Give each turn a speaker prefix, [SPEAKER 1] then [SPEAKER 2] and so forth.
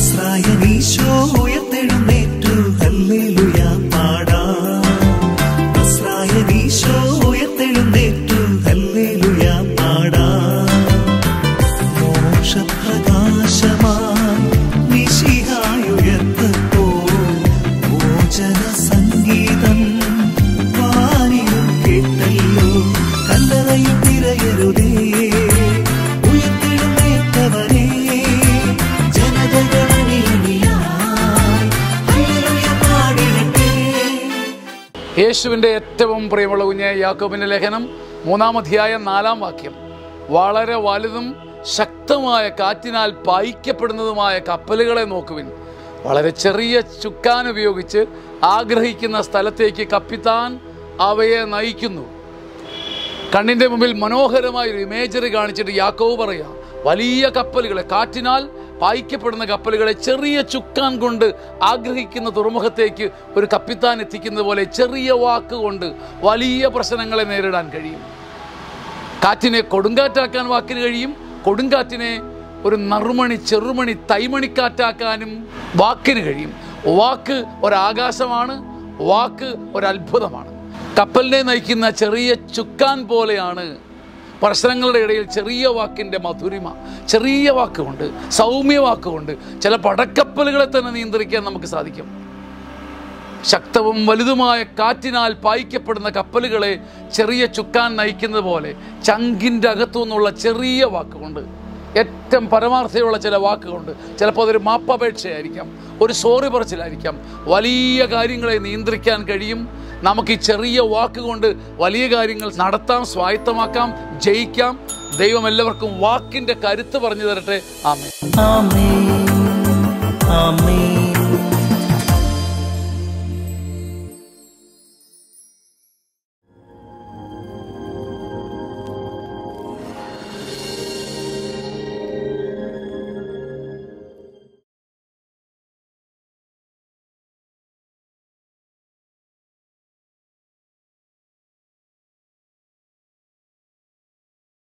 [SPEAKER 1] നസ്രായനീശോ ഉയർത്തെഴുന്നേറ്റു ഹല്ലേലൂയ പാടാം നസ്രായനീശോ ഉയർത്തെഴുന്നേറ്റു ഹല്ലേലൂയ പാടാം മോക്ഷപ്രകാശമായി മിശിഹായുയർത്തപ്പോ മോചന സംഗീതം വാനിലും കേട്ടല്ലോ കല്ലറയിൽ തിരയരുതേ ഉയർത്തെഴുന്നേറ്റവരേ ജനതകളണിയണിയായി ഹല്ലേലൂയ പാടിടട്ടെ
[SPEAKER 2] യേശുവിൻ്റെ ഏറ്റവും പ്രിയമുള്ള കുഞ്ഞ് യാക്കോബിൻ്റെ ലേഖനം മൂന്നാം അധ്യായം നാലാം വാക്യം വളരെ വലുതും ശക്തമായ കാറ്റിനാൽ പായിക്കപ്പെടുന്നതുമായ കപ്പലുകളെ നോക്കുവിൻ വളരെ ചെറിയ ചുക്കാൻ ഉപയോഗിച്ച് ആഗ്രഹിക്കുന്ന സ്ഥലത്തേക്ക് കപ്പിത്താൻ അവയെ നയിക്കുന്നു കണ്ണിൻ്റെ മുമ്പിൽ മനോഹരമായ ഒരു ഇമേജറി കാണിച്ചിട്ട് യാക്കോവ് പറയാം വലിയ കപ്പലുകളെ കാറ്റിനാൽ പായിക്കപ്പെടുന്ന കപ്പലുകളെ ചെറിയ ചുക്കാൻ കൊണ്ട് ആഗ്രഹിക്കുന്ന തുറമുഖത്തേക്ക് ഒരു കപ്പിത്താൻ എത്തിക്കുന്നത് പോലെ ചെറിയ വാക്ക് കൊണ്ട് വലിയ പ്രശ്നങ്ങളെ നേരിടാൻ കഴിയും കാറ്റിനെ കൊടുങ്കാറ്റാക്കാൻ വാക്കിന് കഴിയും കൊടുങ്കാറ്റിനെ ഒരു നറുമണി ചെറുമണി തൈമണിക്കാറ്റാക്കാനും വാക്കിന് കഴിയും വാക്ക് ഒരാകാശമാണ് വാക്ക് ഒരത്ഭുതമാണ് കപ്പലിനെ നയിക്കുന്ന ചെറിയ ചുക്കാൻ പോലെയാണ് പ്രശ്നങ്ങളുടെ ഇടയിൽ ചെറിയ വാക്കിൻ്റെ മധുരിമ ചെറിയ വാക്കുകൊണ്ട് സൗമ്യ വാക്കുകൊണ്ട് ചില പടക്കപ്പലുകളെ തന്നെ നിയന്ത്രിക്കാൻ നമുക്ക് സാധിക്കും ശക്തവും വലുതുമായ കാറ്റിനാൽ പായിക്കപ്പെടുന്ന കപ്പലുകളെ ചെറിയ ചുക്കാൻ നയിക്കുന്നത് പോലെ ചങ്കിൻ്റെ അകത്തു നിന്നുള്ള ചെറിയ വാക്കുകൊണ്ട് ഏറ്റവും പരമാർത്ഥതയുള്ള ചില വാക്കുകൊണ്ട് ചിലപ്പോൾ അതൊരു മാപ്പപേക്ഷയായിരിക്കാം ഒരു സോറി പറച്ചിലായിരിക്കാം വലിയ കാര്യങ്ങളെ നിയന്ത്രിക്കാൻ കഴിയും നമുക്ക് ഈ ചെറിയ വാക്കുകൊണ്ട് വലിയ കാര്യങ്ങൾ നടത്താം സ്വായത്തമാക്കാം ജയിക്കാം ദൈവം എല്ലാവർക്കും വാക്കിൻ്റെ കരുത്ത് പറഞ്ഞു തരട്ടെ ആമേ
[SPEAKER 1] ആമേൻ ആമേൻ